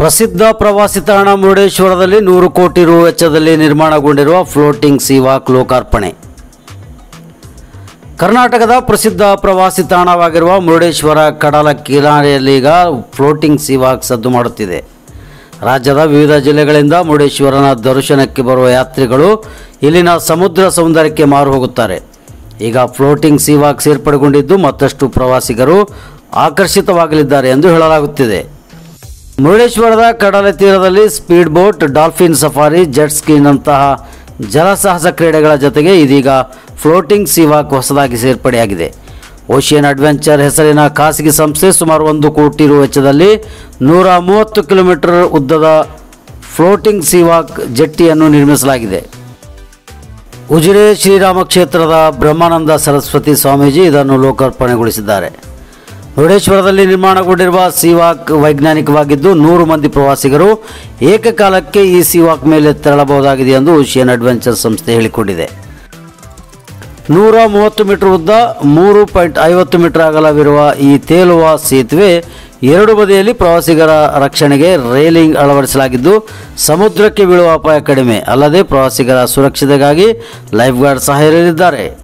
ಪ್ರಸಿದ್ಧ ಪ್ರವಾಸಿ ತಾಣ ಮುರುಡೇಶ್ವರದಲ್ಲಿ ನೂರು ಕೋಟಿ ರು ವೆಚ್ಚದಲ್ಲಿ ನಿರ್ಮಾಣಗೊಂಡಿರುವ ಫ್ಲೋಟಿಂಗ್ ಸೀವಾಕ್ ಲೋಕಾರ್ಪಣೆ ಕರ್ನಾಟಕದ ಪ್ರಸಿದ್ಧ ಪ್ರವಾಸಿ ತಾಣವಾಗಿರುವ ಮುರುಡೇಶ್ವರ ಕಡಲ ಕಿನಾರೆಯಲ್ಲೀಗ ಫ್ಲೋಟಿಂಗ್ ಸೀವಾಕ್ ಸದ್ದು ಮಾಡುತ್ತಿದೆ ರಾಜ್ಯದ ವಿವಿಧ ಜಿಲ್ಲೆಗಳಿಂದ ಮುರುಡೇಶ್ವರನ ದರ್ಶನಕ್ಕೆ ಬರುವ ಯಾತ್ರಿಗಳು ಇಲ್ಲಿನ ಸಮುದ್ರ ಸೌಂದರ್ಯಕ್ಕೆ ಮಾರು ಹೋಗುತ್ತಾರೆ ಈಗ ಫ್ಲೋಟಿಂಗ್ ಸೀವಾಕ್ ಸೇರ್ಪಡೆಗೊಂಡಿದ್ದು ಮತ್ತಷ್ಟು ಪ್ರವಾಸಿಗರು ಆಕರ್ಷಿತವಾಗಲಿದ್ದಾರೆ ಎಂದು ಹೇಳಲಾಗುತ್ತಿದೆ ಮುರುಡೇಶ್ವರದ ಕಡಲ ತೀರದಲ್ಲಿ speed boat dolphin safari jet ಸ್ಕೀನಂತಹ ಜಲಸಾಹಸ ಕ್ರೀಡೆಗಳ ಜೊತೆಗೆ ಇದೀಗ ಫ್ಲೋಟಿಂಗ್ ಸೀವಾಕ್ ಹೊಸದಾಗಿ ಸೇರ್ಪಡೆಯಾಗಿದೆ ಓಷಿಯನ್ ಅಡ್ವೆಂಚರ್ ಹೆಸರಿನ ಖಾಸಗಿ ಸಂಸ್ಥೆ ಸುಮಾರು ಒಂದು ಕೋಟಿ ರು ವೆಚ್ಚದಲ್ಲಿ ನೂರ ಮೂವತ್ತು ಕಿಲೋಮೀಟರ್ ಉದ್ದದ ಫ್ಲೋಟಿಂಗ್ ಸೀವಾಕ್ ಜೆಟ್ಟಿಯನ್ನು ನಿರ್ಮಿಸಲಾಗಿದೆ ಉಜಿರೆ ಶ್ರೀರಾಮ ಕ್ಷೇತ್ರದ ಬ್ರಹ್ಮಾನಂದ ಸರಸ್ವತಿ ಸ್ವಾಮೀಜಿ ಇದನ್ನು ಲೋಕಾರ್ಪಣೆಗೊಳಿಸಿದ್ದಾರೆ ಮುರುಡೇಶ್ವರದಲ್ಲಿ ನಿರ್ಮಾಣಗೊಂಡಿರುವ ಸೀವಾಕ್ ವೈಜ್ಞಾನಿಕವಾಗಿದ್ದು ನೂರು ಮಂದಿ ಪ್ರವಾಸಿಗರು ಏಕಕಾಲಕ್ಕೆ ಈ ಸೀವಾಕ್ ಮೇಲೆ ತೆರಳಬಹುದಾಗಿದೆ ಎಂದು ಓಷಿಯನ್ ಅಡ್ವೆಂಚರ್ ಸಂಸ್ಥೆ ಹೇಳಿಕೊಂಡಿದೆ ನೂರ ಮೂವತ್ತು ಮೀಟರ್ ಉದ್ದ ಮೂರು ಪಾಯಿಂಟ್ ಐವತ್ತು ಮೀಟರ್ ಅಗಲವಿರುವ ಈ ತೇಲುವ ಸೇತುವೆ ಎರಡು ಬದಿಯಲ್ಲಿ ಪ್ರವಾಸಿಗರ ರಕ್ಷಣೆಗೆ ರೇಲಿಂಗ್ ಅಳವಡಿಸಲಾಗಿದ್ದು ಸಮುದ್ರಕ್ಕೆ ಬೀಳುವ ಅಪಾಯ ಕಡಿಮೆ ಅಲ್ಲದೆ ಪ್ರವಾಸಿಗರ ಸುರಕ್ಷತೆಗಾಗಿ ಲೈಫ್ ಗಾರ್ಡ್ ಸಹ ಇರಲಿದ್ದಾರೆ